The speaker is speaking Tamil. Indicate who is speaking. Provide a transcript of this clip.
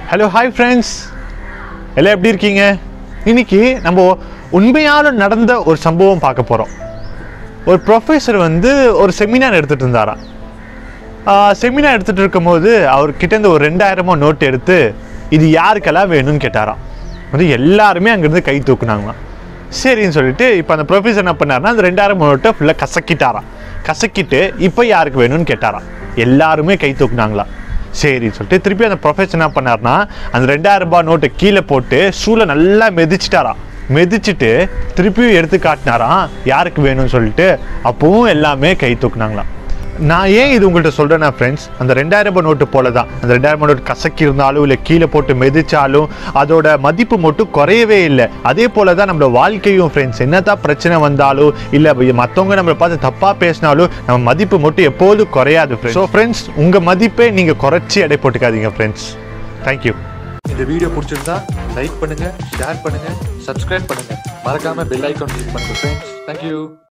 Speaker 1: ஹலோ ஹாய் ஃப்ரெண்ட்ஸ் எல்லாம் எப்படி இருக்கீங்க இன்னைக்கு நம்ம உண்மையால நடந்த ஒரு சம்பவம் பார்க்க போகிறோம் ஒரு ப்ரொஃபஸர் வந்து ஒரு செமினார் எடுத்துகிட்டு இருந்தாராம் செமினார் எடுத்துகிட்டு இருக்கும்போது அவர்கிட்ட இருந்து ஒரு ரெண்டாயிரமோ நோட் எடுத்து இது யாருக்கெல்லாம் வேணும்னு கேட்டாராம் வந்து எல்லாருமே அங்கேருந்து கை தூக்குனாங்களாம் சரின்னு சொல்லிட்டு இப்போ அந்த ப்ரொஃபஸர் என்ன பண்ணாருன்னா அந்த ரெண்டாயிரம் நோட்டை ஃபுல்லாக கசக்கிட்டாராம் கசக்கிட்டு இப்போ யாருக்கு வேணும்னு கேட்டாராம் எல்லாருமே கை தூக்குனாங்களாம் சரின்னு சொல்லிட்டு திருப்பி அந்த ப்ரொஃபஸர் என்ன பண்ணாருன்னா அந்த ரெண்டாயிரம் ரூபாய் நோட்டை கீழே போட்டு ஷூல நல்லா மெதிச்சிட்டாராம் மெதிச்சிட்டு திருப்பியும் எடுத்து காட்டினாராம் யாருக்கு வேணும்னு சொல்லிட்டு அப்பவும் எல்லாமே கை தூக்குனாங்களாம் நான் ஏன் இது உங்கள்கிட்ட சொல்கிறேன்னா ஃப்ரெண்ட்ஸ் அந்த ரெண்டாயிரம் ரூபாய் நோட்டு போல தான் அந்த ரெண்டாயிரம் ரூபாய் நோட்டு கசக்கி இருந்தாலும் இல்லை கீழே போட்டு மிதிச்சாலும் அதோட மதிப்பு மட்டும் குறையவே இல்லை அதே போல தான் நம்மளோட வாழ்க்கையும் ஃப்ரெண்ட்ஸ் என்னதான் பிரச்சனை வந்தாலும் இல்லை மற்றவங்க நம்மளை பார்த்து தப்பாக பேசினாலும் நம்ம மதிப்பு மட்டும் எப்போதும் குறையாது ஃப்ரெண்ட்ஸ் ஸோ ஃப்ரெண்ட்ஸ் உங்கள் மதிப்பை நீங்கள் குறைச்சி எடை போட்டுக்காதீங்க ஃப்ரெண்ட்ஸ் தேங்க்யூ
Speaker 2: இந்த வீடியோ பிடிச்சிருந்தா லைக் பண்ணுங்க ஷேர் பண்ணுங்க சப்ஸ்கிரைப் பண்ணுங்க மறக்காம பெல் ஐக்கான் கிளிக் பண்ணுங்க ஃப்ரெண்ட்ஸ் தேங்க்யூ